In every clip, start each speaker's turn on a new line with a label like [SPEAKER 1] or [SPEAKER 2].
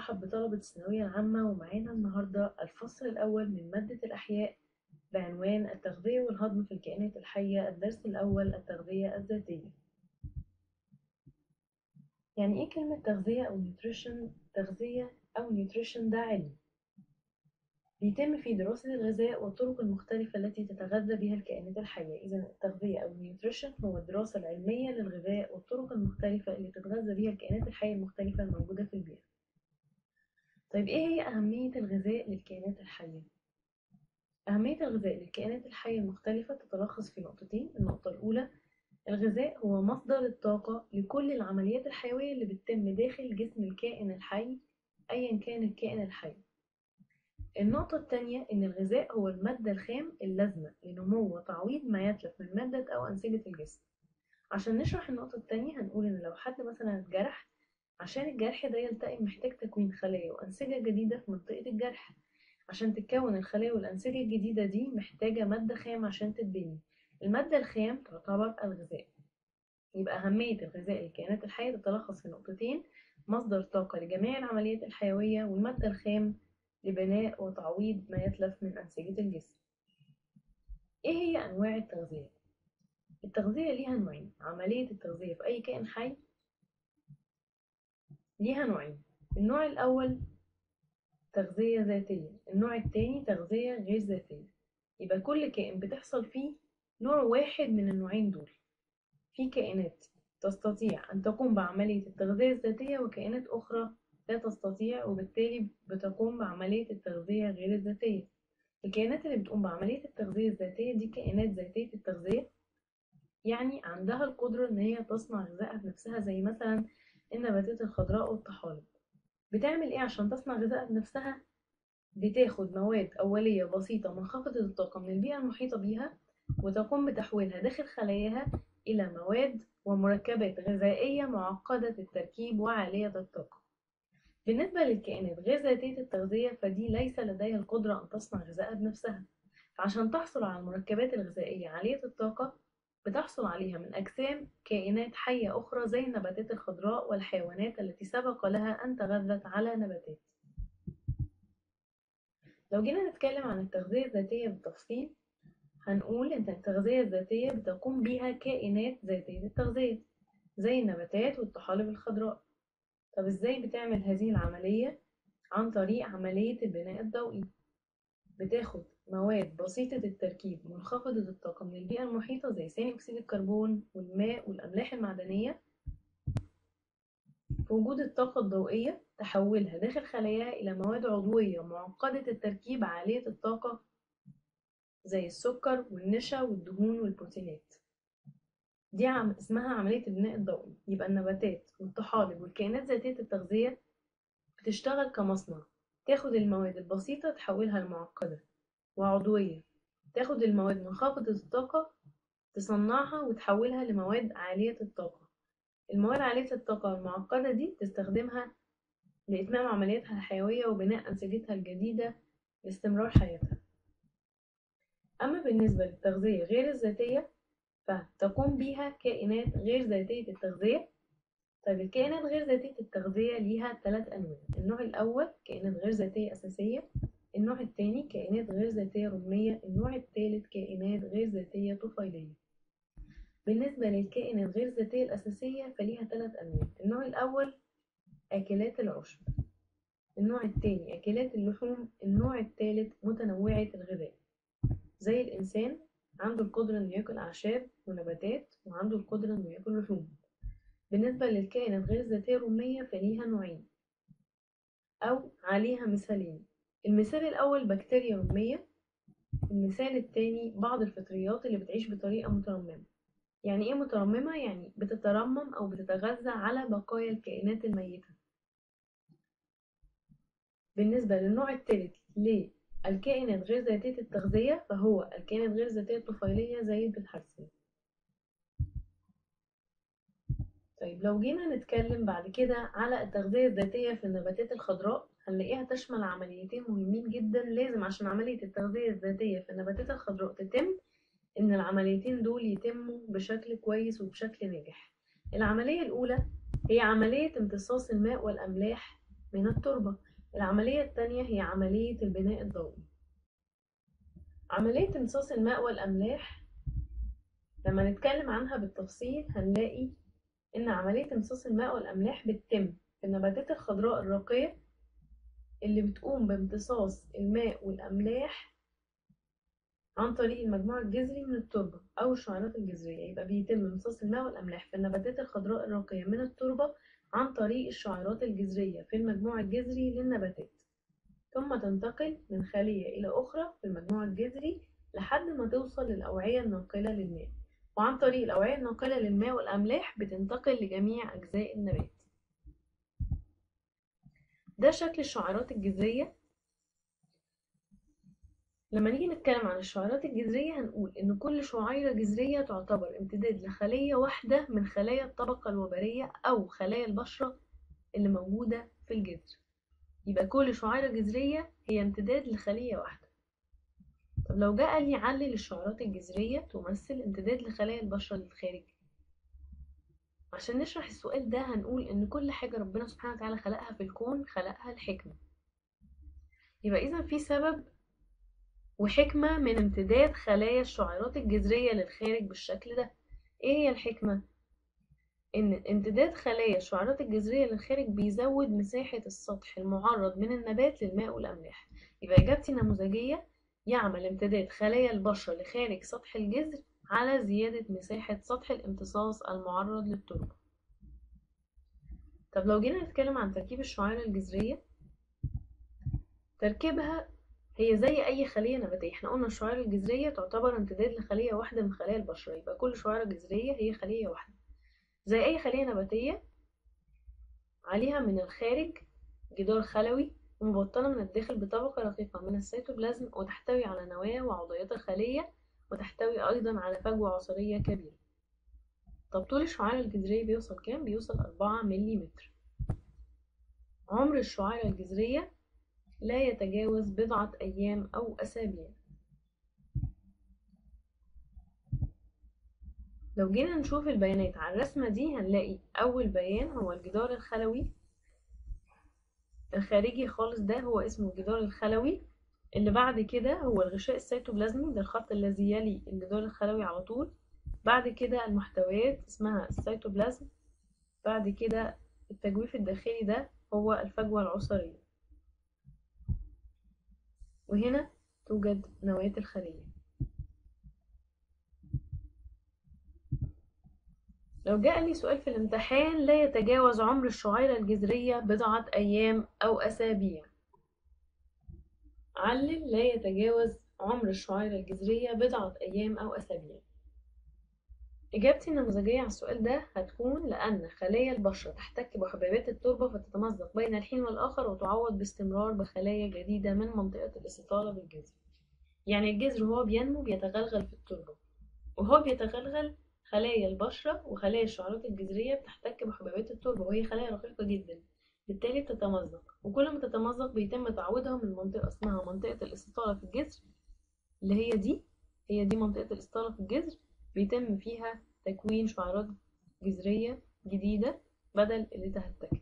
[SPEAKER 1] برحب بطلبة الثانوية العامة ومعانا النهاردة الفصل الأول من مادة الأحياء بعنوان التغذية والهضم في الكائنات الحية الدرس الأول التغذية الذاتية يعني إيه كلمة تغذية أو نيوتريشن؟ تغذية أو نيوتريشن ده علم بيتم في دراسة الغذاء والطرق المختلفة التي تتغذى بها الكائنات الحية إذا التغذية أو النيوتريشن هو الدراسة العلمية للغذاء والطرق المختلفة اللي تتغذى بها الكائنات الحية المختلفة الموجودة في البيئة طيب إيه هي أهمية الغذاء للكائنات الحية؟ أهمية الغذاء للكائنات الحية المختلفة تتلخص في نقطتين النقطة الأولى الغذاء هو مصدر الطاقة لكل العمليات الحيوية اللي بتتم داخل جسم الكائن الحي أيا كان الكائن الحي النقطة التانية إن الغذاء هو المادة الخام اللازمة لنمو وتعويض ما يتلف من مادة أو أنسجة الجسم عشان نشرح النقطة التانية هنقول إن لو حد مثلا اتجرح عشان الجرح ده يلتئم محتاج تكوين خلايا وأنسجة جديدة في منطقة الجرح عشان تتكون الخلايا والأنسجة الجديدة دي محتاجة مادة خام عشان تتبني المادة الخام تعتبر الغذاء يبقى أهمية الغذاء للكائنات الحية تتلخص في نقطتين مصدر طاقة لجميع العمليات الحيوية والمادة الخام لبناء وتعويض ما يتلف من أنسجة الجسم إيه هي أنواع التغذية؟ التغذية ليها نوعين عملية التغذية في أي كائن حي ليها نوعين النوع الأول تغذية ذاتية النوع التاني تغذية غير ذاتية يبقى كل كائن بتحصل فيه نوع واحد من النوعين دول في كائنات تستطيع أن تقوم بعملية التغذية الذاتية وكائنات أخرى لا تستطيع وبالتالي بتقوم بعملية التغذية غير الذاتية الكائنات اللي بتقوم بعملية التغذية الذاتية دي كائنات ذاتية التغذية يعني عندها القدرة إن هي تصنع غذائها بنفسها زي مثلا النباتات الخضراء والطحالب بتعمل إيه عشان تصنع غذائها بنفسها؟ بتاخد مواد أولية بسيطة منخفضة الطاقة من البيئة المحيطة بيها وتقوم بتحويلها داخل خلاياها إلى مواد ومركبات غذائية معقدة التركيب وعالية الطاقة بالنسبة للكائنات غير ذاتية التغذية فدي ليس لديها القدرة أن تصنع غذائها بنفسها فعشان تحصل على المركبات الغذائية عالية الطاقة بتحصل عليها من أجسام كائنات حية أخرى زي النباتات الخضراء والحيوانات التي سبق لها أن تغذت على نباتات لو جينا نتكلم عن التغذية الذاتية بالتفصيل هنقول إن التغذية الذاتية بتقوم بيها كائنات ذاتية التغذية زي النباتات والطحالب الخضراء طب ازاي بتعمل هذه العملية؟ عن طريق عملية البناء الضوئي بتاخد مواد بسيطة التركيب منخفضة الطاقة من البيئة المحيطة زي ثاني أكسيد الكربون والماء والأملاح المعدنية في وجود الطاقة الضوئية تحولها داخل خلاياها إلى مواد عضوية معقدة التركيب عالية الطاقة زي السكر والنشا والدهون والبروتينات دي عم اسمها عملية البناء الضوئي يبقى النباتات والطحالب والكائنات ذاتية التغذية بتشتغل كمصنع تاخد المواد البسيطة تحولها لمعقدة وعضوية تاخد المواد منخفضة الطاقة تصنعها وتحولها لمواد عالية الطاقة المواد عالية الطاقة المعقدة دي تستخدمها لإتمام عملياتها الحيوية وبناء أنسجتها الجديدة لاستمرار حياتها أما بالنسبة للتغذية غير الذاتية فتقوم بيها كائنات غير ذاتية التغذية طيب الكائنات غير ذاتية التغذية ليها ثلاث أنواع النوع الأول كائنات غير ذاتية أساسية النوع الثاني كائنات غير ذاتية رمية النوع الثالث كائنات غير ذاتية طفيلية بالنسبة للكائنات غير ذاتية الأساسية فليها ثلاث أنواع النوع الأول أكلات العشب النوع الثاني أكلات اللحوم النوع الثالث متنوعة الغذاء زي الإنسان عنده القدرة إنه ياكل أعشاب ونباتات وعنده القدرة إنه ياكل لحوم بالنسبة للكائنات غير ذاتية رمية فليها نوعين أو عليها مثالين المثال الأول بكتيريا رمية المثال التاني بعض الفطريات اللي بتعيش بطريقة مترممة يعني إيه مترممة؟ يعني بتترمم أو بتتغذى على بقايا الكائنات الميتة بالنسبة للنوع التالت للكائنات غير ذاتية التغذية فهو الكائنات غير ذاتية الطفيلية زي البلحارسيا طيب لو جينا نتكلم بعد كده على التغذية الذاتية في النباتات الخضراء هنلاقيها تشمل عمليتين مهمين جدا لازم عشان عملية التغذية الذاتية في النباتات الخضراء تتم إن العمليتين دول يتموا بشكل كويس وبشكل ناجح العملية الأولى هي عملية امتصاص الماء والأملاح من التربة العملية التانية هي عملية البناء الضوئي عملية امتصاص الماء والأملاح لما نتكلم عنها بالتفصيل هنلاقي إن عملية امتصاص الماء والأملاح بتتم في النباتات الخضراء الراقية اللي بتقوم بامتصاص الماء والأملاح عن طريق المجموع الجذري من التربة أو الشعيرات الجذرية يبقى بيتم امتصاص الماء والأملاح في النباتات الخضراء الراقية من التربة عن طريق الشعيرات الجذرية في المجموع الجذري للنباتات ثم تنتقل من خلية إلى أخرى في المجموع الجذري لحد ما توصل للأوعية الناقلة للماء وعن طريق الأوعية الناقلة للماء والأملاح بتنتقل لجميع أجزاء النبات ده شكل الشعيرات الجذرية لما نيجي نتكلم عن الشعيرات الجذرية هنقول إن كل شعيرة جذرية تعتبر امتداد لخلية واحدة من خلايا الطبقة الوبرية أو خلايا البشرة اللي موجودة في الجذر يبقى كل شعيرة جذرية هي امتداد لخلية واحدة طب لو جه قال لي علل الشعيرات الجذرية تمثل امتداد لخلايا البشرة للخارج عشان نشرح السؤال ده هنقول إن كل حاجة ربنا سبحانه وتعالى خلقها في الكون خلقها الحكمة يبقى إذا في سبب وحكمة من امتداد خلايا الشعيرات الجذرية للخارج بالشكل ده ايه هي الحكمة؟ ان امتداد خلايا الشعيرات الجذرية للخارج بيزود مساحة السطح المعرض من النبات للماء والأملاح يبقى إجابتي نموذجية يعمل امتداد خلايا البشرة لخارج سطح الجذر على زيادة مساحة سطح الامتصاص المعرض للتربة طب لو جينا نتكلم عن تركيب الشعيرة الجذرية تركيبها هي زي أي خلية نباتية احنا قلنا الشعيرة الجذرية تعتبر امتداد لخلية واحدة من خلايا البشرة يبقى كل شعيرة جذرية هي خلية واحدة زي أي خلية نباتية عليها من الخارج جدار خلوي ومبطنة من الداخل بطبقة رقيقة من السيتوبلازم وتحتوي على نواة وعضيات الخلية وتحتوي أيضا على فجوة عصارية كبيرة طب طول الشعيرة الجذرية بيوصل كام؟ بيوصل أربعة مليمتر عمر الشعيرة الجذرية لا يتجاوز بضعة أيام أو أسابيع لو جينا نشوف البيانات على الرسمة دي هنلاقي أول بيان هو الجدار الخلوي الخارجي خالص ده هو اسمه الجدار الخلوي اللي بعد كده هو الغشاء السيتوبلازمي ده الخط الذي يلي الجدار الخلوي على طول بعد كده المحتويات اسمها السيتوبلازم بعد كده التجويف الداخلي ده هو الفجوة العصارية وهنا توجد نواة الخلية لو جاء لي سؤال في الامتحان لا يتجاوز عمر الشعيرة الجذرية بضعة أيام أو أسابيع علل لا يتجاوز عمر الشعيرة الجذرية بضعة أيام أو أسابيع إجابتي النموذجية على السؤال ده هتكون لأن خلايا البشرة تحتك بحبيبات التربة فتتمزق بين الحين والآخر وتعوض باستمرار بخلايا جديدة من منطقة الاستطالة بالجذر يعني الجذر وهو بينمو بيتغلغل في التربة وهو بيتغلغل خلايا البشرة وخلايا الشعيرات الجذرية بتحتك بحبيبات التربة وهي خلايا رقيقة جدا بالتالي بتتمزق وكل ما تتمزق بيتم تعويضها من منطقة اسمها منطقة الاستطالة في الجذر اللي هي دي هي دي منطقة الاستطالة في الجذر بيتم فيها تكوين شعيرات جذرية جديدة بدل اللي تهتكت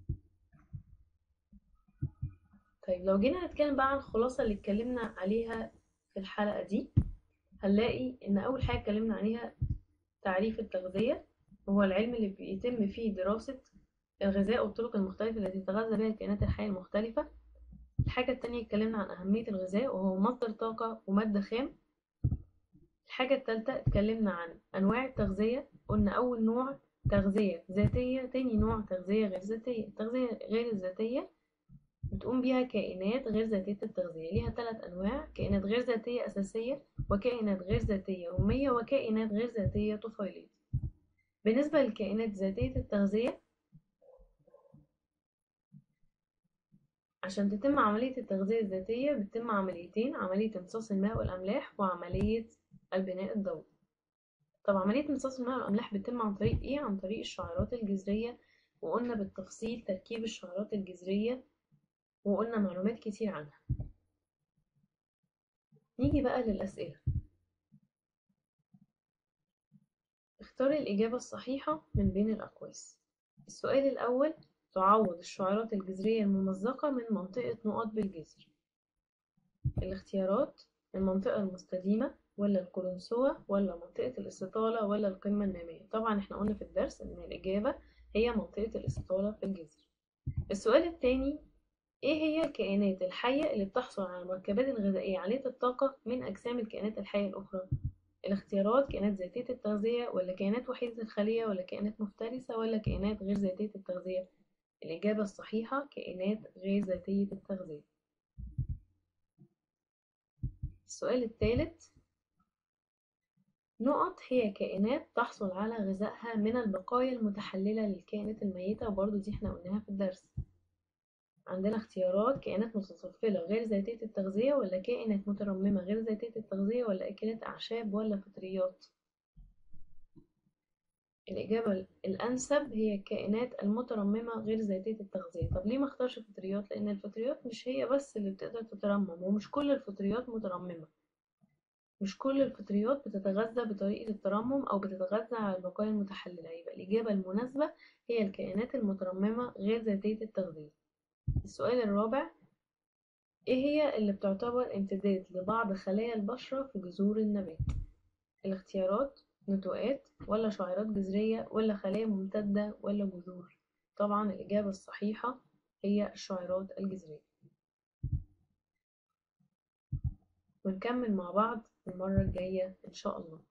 [SPEAKER 1] طيب لو جينا نتكلم بقى عن الخلاصة اللي اتكلمنا عليها في الحلقة دي هنلاقي إن أول حاجة اتكلمنا عليها تعريف التغذية وهو العلم اللي بيتم فيه دراسة الغذاء والطرق المختلفة التي تتغذى بها الكائنات الحية المختلفة الحاجة التانية اتكلمنا عن أهمية الغذاء وهو مصدر طاقة ومادة خام الحاجة التالتة اتكلمنا عن أنواع التغذية قلنا أول نوع تغذية ذاتية تاني نوع تغذية غير ذاتية التغذية غير الذاتية بتقوم بيها كائنات غير ذاتية التغذية ليها ثلاث أنواع كائنات غير ذاتية أساسية وكائنات غير ذاتية أمية وكائنات غير ذاتية طفيلية بالنسبة للكائنات ذاتية التغذية عشان تتم عملية التغذية الذاتية بتتم عمليتين عملية امتصاص الماء والأملاح وعملية البناء الضوئي طب عملية امتصاص الماء والأملاح بتتم عن طريق إيه؟ عن طريق الشعيرات الجذرية وقلنا بالتفصيل تركيب الشعيرات الجذرية وقلنا معلومات كتير عنها نيجي بقى للأسئلة اختار الإجابة الصحيحة من بين الأقواس السؤال الأول تعوض الشعيرات الجذرية الممزقة من منطقة نقط بالجذر الاختيارات المنطقة المستديمة ولا القولونسوة ولا منطقة الاستطالة ولا القمة النامية طبعا احنا قلنا في الدرس ان الإجابة هي منطقة الاستطالة في الجذر السؤال الثاني ايه هي الكائنات الحية اللي بتحصل على المركبات الغذائية عالية الطاقة من أجسام الكائنات الحية الأخرى الاختيارات كائنات ذاتية التغذية ولا كائنات وحيدة الخلية ولا كائنات مفترسة ولا كائنات غير ذاتية التغذية الإجابة الصحيحة كائنات غير ذاتية التغذية السؤال الثالث نقط هي كائنات تحصل على غذائها من البقايا المتحللة للكائنات الميتة وبرضو دي احنا قلناها في الدرس عندنا اختيارات كائنات متطفلة غير ذاتية التغذية ولا كائنات مترممة غير ذاتية التغذية ولا أكلات أعشاب ولا فطريات الإجابة الأنسب هي الكائنات المترممة غير ذاتية التغذية طب ليه ما اختارش فطريات لأن الفطريات مش هي بس اللي بتقدر تترمم ومش كل الفطريات مترممة مش كل الفطريات بتتغذى بطريقة الترمم أو بتتغذى على البقايا المتحللة يبقى الإجابة المناسبة هي الكائنات المترممة غير ذاتية التغذية السؤال الرابع ايه هي اللي بتعتبر امتداد لبعض خلايا البشرة في جذور النبات الاختيارات نتوءات ولا شعيرات جذرية ولا خلايا ممتدة ولا جذور طبعا الإجابة الصحيحة هي الشعيرات الجذرية ونكمل مع بعض المرة الجاية إن شاء الله